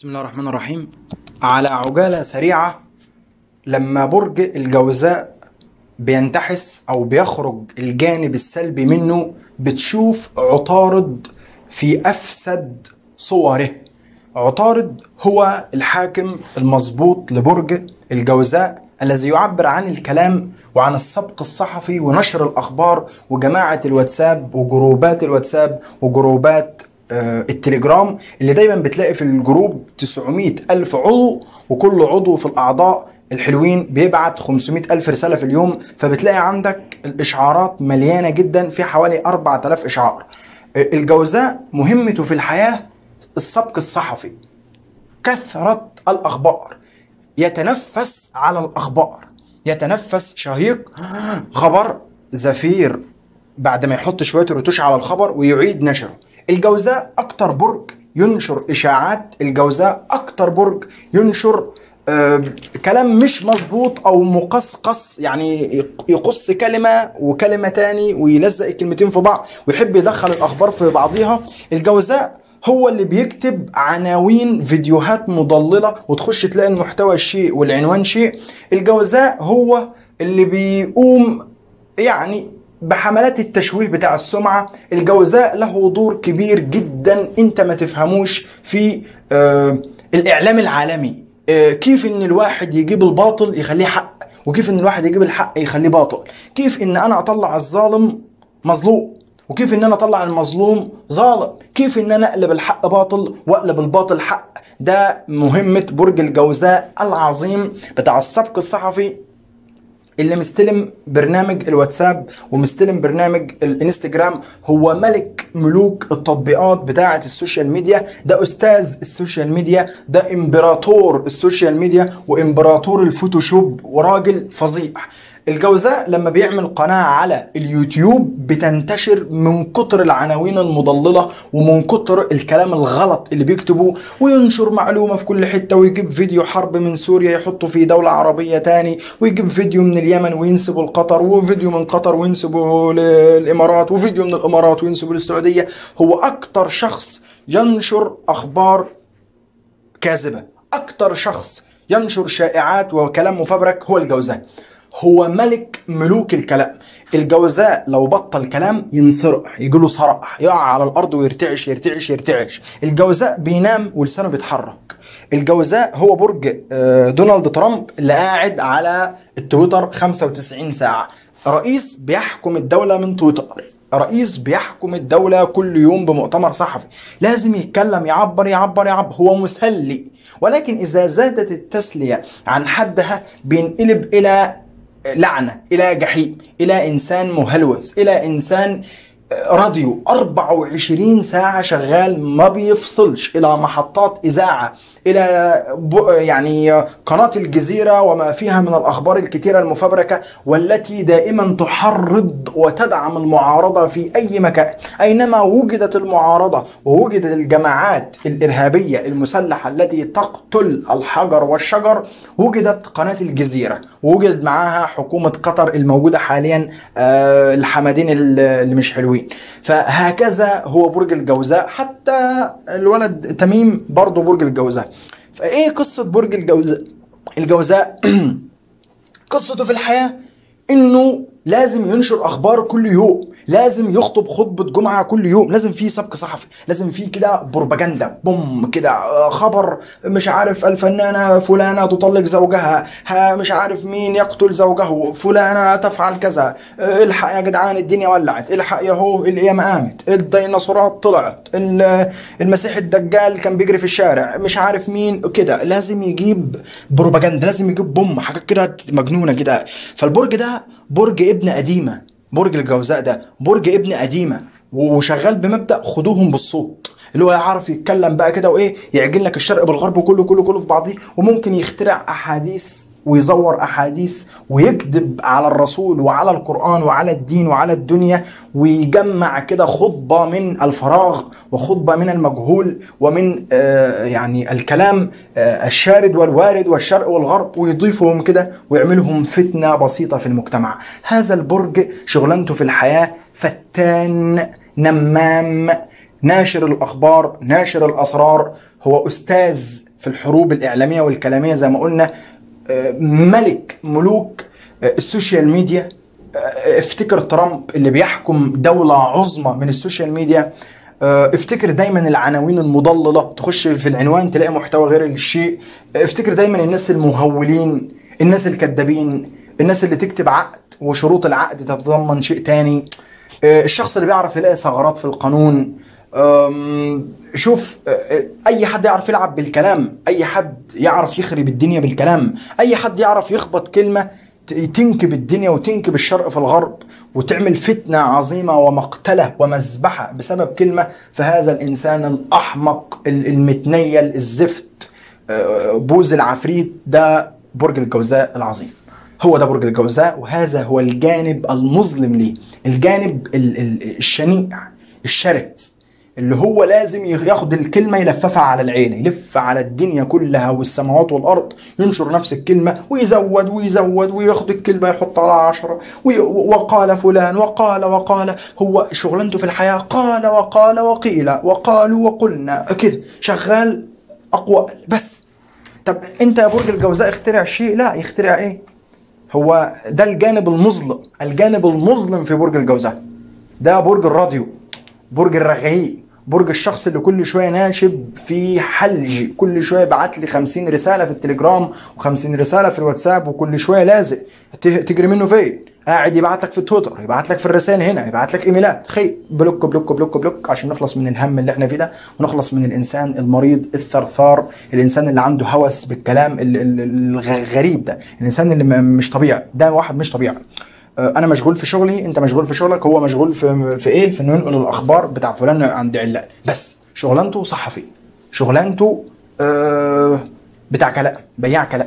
بسم الله الرحمن الرحيم على عجالة سريعة لما برج الجوزاء بينتحس أو بيخرج الجانب السلبي منه بتشوف عطارد في أفسد صوره عطارد هو الحاكم المظبوط لبرج الجوزاء الذي يعبر عن الكلام وعن السبق الصحفي ونشر الأخبار وجماعة الواتساب وجروبات الواتساب وجروبات آه، التليجرام اللي دايما بتلاقي في الجروب 900 ألف عضو وكل عضو في الأعضاء الحلوين بيبعت 500 ألف رسالة في اليوم فبتلاقي عندك الإشعارات مليانة جدا في حوالي 4000 إشعار آه، الجوزاء مهمته في الحياة السبق الصحفي كثرة الأخبار يتنفس على الأخبار يتنفس شهيق خبر زفير بعد ما يحط شوية رتوش على الخبر ويعيد نشره الجوزاء أكتر برج ينشر إشاعات الجوزاء أكتر برج ينشر آه كلام مش مظبوط او مقصقص يعني يقص كلمه وكلمه تاني ويلزق الكلمتين في بعض ويحب يدخل الاخبار في بعضيها الجوزاء هو اللي بيكتب عناوين فيديوهات مضلله وتخش تلاقي المحتوى شيء والعنوان شيء الجوزاء هو اللي بيقوم يعني بحملات التشويه بتاع السمعة الجوزاء له دور كبير جدا انت ما تفهموش في آه الاعلام العالمي آه كيف ان الواحد يجيب الباطل يخليه حق وكيف ان الواحد يجيب الحق يخليه باطل كيف ان انا اطلع الظالم مظلوم وكيف ان انا اطلع المظلوم ظالم كيف ان انا اقلب الحق باطل واقلب الباطل حق ده مهمة برج الجوزاء العظيم بتاع السبق الصحفي اللي مستلم برنامج الواتساب ومستلم برنامج الانستجرام هو ملك ملوك التطبيقات بتاعة السوشيال ميديا ده استاذ السوشيال ميديا ده امبراطور السوشيال ميديا وامبراطور الفوتوشوب وراجل فظيع الجوزاء لما بيعمل قناة على اليوتيوب بتنتشر من كتر العناوين المضللة ومن كتر الكلام الغلط اللي بيكتبه وينشر معلومة في كل حتة ويجيب فيديو حرب من سوريا يحطه في دولة عربية تاني ويجيب فيديو من اليمن وينسبه لقطر وفيديو من قطر وينسبه للإمارات وفيديو من الإمارات وينسبه للسعودية هو أكتر شخص ينشر أخبار كاذبة أكتر شخص ينشر شائعات وكلام مفبرك هو الجوزاء هو ملك ملوك الكلام الجوزاء لو بطل كلام ينصرع يجيله صرع يقع على الارض ويرتعش يرتعش يرتعش الجوزاء بينام ولسانه بيتحرك الجوزاء هو برج آه، دونالد ترامب اللي قاعد على التويتر 95 ساعة رئيس بيحكم الدولة من تويتر رئيس بيحكم الدولة كل يوم بمؤتمر صحفي لازم يتكلم يعبر يعبر يعبر هو مسلي ولكن إذا زادت التسلية عن حدها بينقلب إلى لعنة إلى جحيم إلى إنسان مهلوس إلى إنسان راديو 24 ساعة شغال ما بيفصلش إلى محطات إذاعة إلى ب- يعني قناة الجزيرة وما فيها من الأخبار الكتيرة المفبركة والتي دائما تحرض وتدعم المعارضة في أي مكان أينما وجدت المعارضة ووجدت الجماعات الإرهابية المسلحة التي تقتل الحجر والشجر وجدت قناة الجزيرة ووجد معاها حكومة قطر الموجودة حاليا آه، الحمادين اللي مش حلوين فهكذا هو برج الجوزاء حتى الولد تميم برضه برج الجوزاء فايه قصة برج الجوزاء الجوزاء قصته في الحياة انه لازم ينشر اخبار كل يوم لازم يخطب خطبة جمعة كل يوم لازم في سبق صحفي لازم في كده بروباجندا بوم كده آه، خبر مش عارف الفنانة فلانة تطلق زوجها ها مش عارف مين يقتل زوجه فلانة تفعل كذا آه، الحق يا جدعان الدنيا ولعت الحق يا هو القيامة قامت الديناصورات طلعت ال- المسيح الدجال كان بيجري في الشارع مش عارف مين كده لازم يجيب بروباجندا لازم يجيب بوم حاجات كده مجنونة كده فالبرج ده برج ابن قديمة برج الجوزاء ده برج ابن قديمة وشغال بمبدأ خدوهم بالصوت اللي هو يعرف يتكلم بقى كده وايه يعجن لك الشرق بالغرب كله كله كله في بعضيه وممكن يخترع احاديث ويزور احاديث ويكذب على الرسول وعلى القران وعلى الدين وعلى الدنيا ويجمع كده خطبه من الفراغ وخطبه من المجهول ومن آه يعني الكلام آه الشارد والوارد والشرق والغرب ويضيفهم كده ويعملهم فتنه بسيطه في المجتمع هذا البرج شغلانته في الحياه فتان نمام ناشر الاخبار ناشر الاسرار هو استاذ في الحروب الاعلاميه والكلاميه زي ما قلنا آه، ملك ملوك آه، السوشيال ميديا آه، افتكر ترامب اللي بيحكم دولة عظمى من السوشيال ميديا آه، افتكر دايما العناوين المضللة تخش في العنوان تلاقي محتوى غير الشيء افتكر دايما الناس المهولين الناس الكذابين الناس اللي تكتب عقد وشروط العقد تتضمن شيء تاني آه، الشخص اللي بيعرف يلاقي ثغرات في القانون أم، شوف أه، اي حد يعرف يلعب بالكلام اي حد يعرف يخرب الدنيا بالكلام اي حد يعرف يخبط كلمة ت- تنكب الدنيا وتنكب الشرق في الغرب وتعمل فتنة عظيمة ومقتلة ومذبحة بسبب كلمة فهذا الإنسان الأحمق ال- المتنيل الزفت أه، بوز العفريت ده برج الجوزاء العظيم هو ده برج الجوزاء وهذا هو الجانب المظلم ليه الجانب ال- ال- الشنيع الشرس اللي هو لازم ياخد الكلمة يلففها على العين يلف على الدنيا كلها والسماوات والأرض ينشر نفس الكلمة ويزود ويزود وياخد الكلمة يحط على عشرة وي- وقال فلان وقال وقال هو شغلانته في الحياة قال وقال وقيل وقالوا وقلنا كده شغال أقوال بس طب انت يا برج الجوزاء اخترع شيء لا يخترع ايه هو ده الجانب المظلم الجانب المظلم في برج الجوزاء ده برج الراديو برج الرغايين برج الشخص اللي كل شويه ناشب في حلج كل شويه بعت لي 50 رساله في التليجرام و50 رساله في الواتساب وكل شويه لازق ت- تجري منه فين قاعد يبعت لك في تويتر يبعت لك في الرسائل هنا يبعت لك ايميلات خي بلوك بلوك بلوك بلوك عشان نخلص من الهم اللي احنا فيه ده ونخلص من الانسان المريض الثرثار الانسان اللي عنده هوس بالكلام ال- ال- الغريب ده الانسان اللي م- مش طبيعي ده واحد مش طبيعي آه، انا مشغول في شغلي انت مشغول في شغلك هو مشغول في في ايه في انه ينقل الاخبار بتاع فلان عند علان بس شغلانته صحفي شغلانته آه بتاع كلام بياع كلام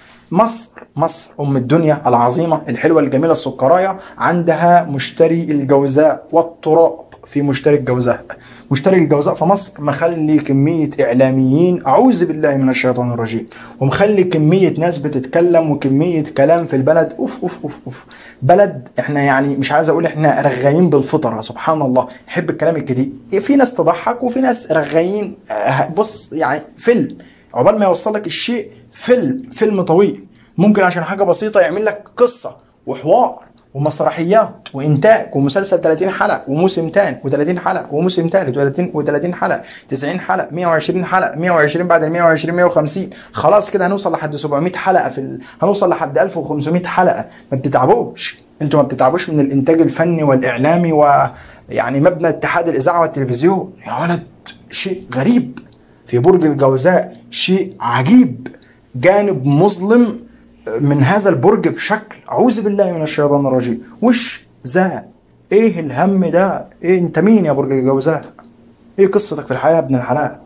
مصر مصر ام الدنيا العظيمه الحلوه الجميله السكرايه عندها مشتري الجوزاء والتراب في مشتري الجوزاء مشتري الجوزاء في مصر مخلي كميه اعلاميين اعوذ بالله من الشيطان الرجيم ومخلي كميه ناس بتتكلم وكميه كلام في البلد اوف اوف اوف اوف بلد احنا يعني مش عايز اقول احنا رغايين بالفطره سبحان الله نحب الكلام الكتير في ناس تضحك وفي ناس رغايين آه، بص يعني فيلم عقبال ما يوصل لك الشيء فيلم فيلم طويل ممكن عشان حاجه بسيطه يعمل لك قصه وحوار ومسرحيات وانتاج ومسلسل 30 حلقه وموسم تاني و30 حلقه وموسم تالت و30 و30 حلقه 90 حلقه 120 حلقه 120 بعد ال 120 150 خلاص كده هنوصل لحد 700 حلقه في ال... هنوصل لحد 1500 حلقه ما بتتعبوش انتوا ما بتتعبوش من الانتاج الفني والاعلامي ويعني مبنى اتحاد الاذاعه والتلفزيون يا ولد شيء غريب في برج الجوزاء شيء عجيب جانب مظلم من هذا البرج بشكل اعوذ بالله من الشيطان الرجيم وش ذا ايه الهم ده ايه انت مين يا برج الجوزاء ايه قصتك في الحياه يا ابن الحلال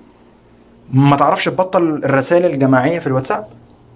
ما تعرفش تبطل الرسائل الجماعيه في الواتساب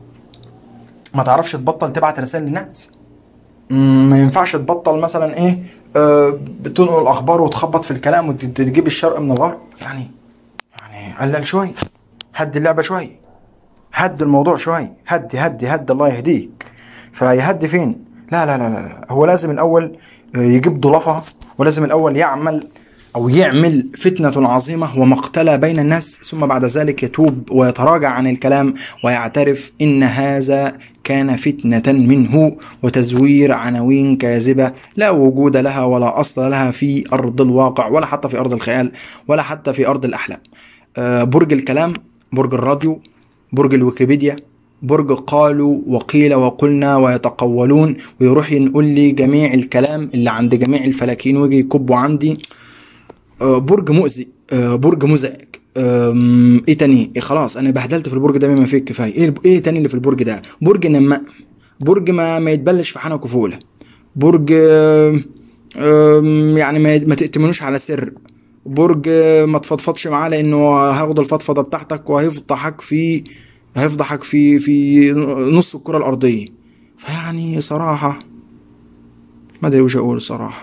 ما تعرفش تبطل تبعت رسائل للناس مم، ما ينفعش تبطل مثلا ايه آه بتنقل الاخبار وتخبط في الكلام وتجيب الشرق من الغرب يعني يعني قلل شوي هدي اللعبه شوي هد الموضوع شوي هدي هدي هدي الله يهديك فيهدي فين لا لا لا لا لا. هو لازم الاول يجيب ضلفها ولازم الاول يعمل او يعمل فتنة عظيمة ومقتلة بين الناس ثم بعد ذلك يتوب ويتراجع عن الكلام ويعترف ان هذا كان فتنة منه وتزوير عناوين كاذبة لا وجود لها ولا اصل لها في ارض الواقع ولا حتى في ارض الخيال ولا حتى في ارض الاحلام آه، برج الكلام برج الراديو برج الويكيبيديا برج قالوا وقيل وقلنا ويتقولون ويروح ينقل لي جميع الكلام اللي عند جميع الفلاكين ويجي يكبوا عندي آه، برج مؤذي آه، برج مزعج آم، ايه تاني إيه خلاص انا بهدلت في البرج ده بما فيه الكفايه ايه ايه تاني اللي في البرج ده برج نماء برج ما ما يتبلش في حنا كفوله برج آم، آم، يعني ما ما تأتمنوش على سر برج آه، ما تفضفضش معاه لانه هياخد الفضفضه بتاعتك وهيفضحك في هيفضحك في في نص الكره الارضيه فيعني صراحه ما ادري وش اقول صراحه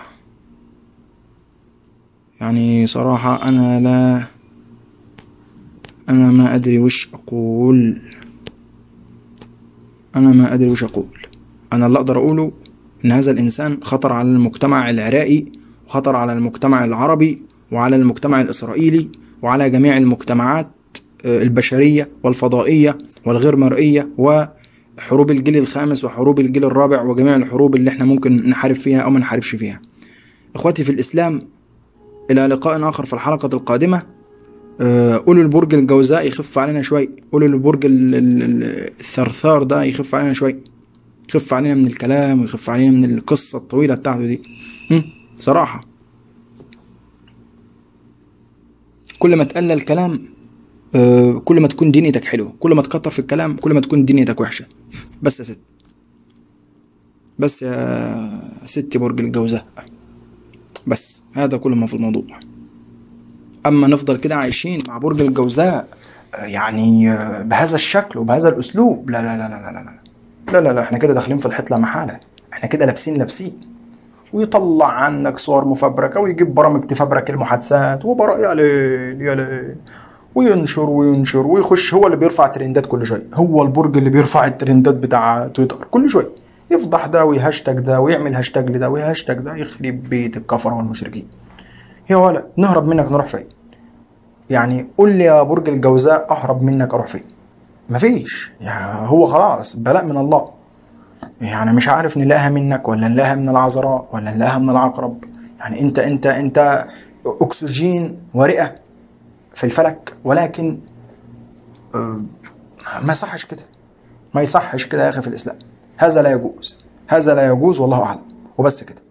يعني صراحه انا لا انا ما ادري وش اقول انا ما ادري وش اقول انا اللي اقدر اقوله ان هذا الانسان خطر على المجتمع العراقي وخطر على المجتمع العربي وعلى المجتمع الإسرائيلي وعلى جميع المجتمعات آه، البشرية والفضائية والغير مرئية وحروب الجيل الخامس وحروب الجيل الرابع وجميع الحروب اللي احنا ممكن نحارب فيها أو ما نحاربش فيها إخواتي في الإسلام إلى لقاء آخر في الحلقة القادمة آه، قولوا البرج الجوزاء يخف علينا شوي قولوا البرج ال- ال- ال- الثرثار ده يخف علينا شوي يخف علينا من الكلام ويخف علينا من القصة الطويلة بتاعته دي هم، صراحة كل ما تقلل الكلام آه، كل ما تكون دنيتك حلوة كل ما تكتر في الكلام كل ما تكون دنيتك وحشة بس يا ست بس يا ستي برج الجوزاء بس هذا كل ما في الموضوع اما نفضل كده عايشين مع برج الجوزاء آه، يعني آه، بهذا الشكل وبهذا الاسلوب لا لا لا لا لا لا لا لا لا, لا احنا كده داخلين في الحيط لا محاله احنا كده لابسين لابسين ويطلع عنك صور مفبركه ويجيب برامج تفبرك المحادثات وبراء يا ليل يا ليل وينشر وينشر ويخش هو اللي بيرفع ترندات كل شويه هو البرج اللي بيرفع الترندات بتاع تويتر كل شويه يفضح ده ويهاشتاج ده ويعمل هاشتاج لده ويهاشتاج ده يخرب بيت الكفره والمشركين يا ولا نهرب منك نروح فين يعني قول لي يا برج الجوزاء اهرب منك اروح فين مفيش يعني هو خلاص بلاء من الله يعني مش عارف نلاقيها منك ولا نلاقيها من العذراء ولا نلاقيها من العقرب يعني انت انت انت اكسجين ورئه في الفلك ولكن آه، ما يصحش كده ما يصحش كده يا اخي في الاسلام هذا لا يجوز هذا لا يجوز والله اعلم وبس كده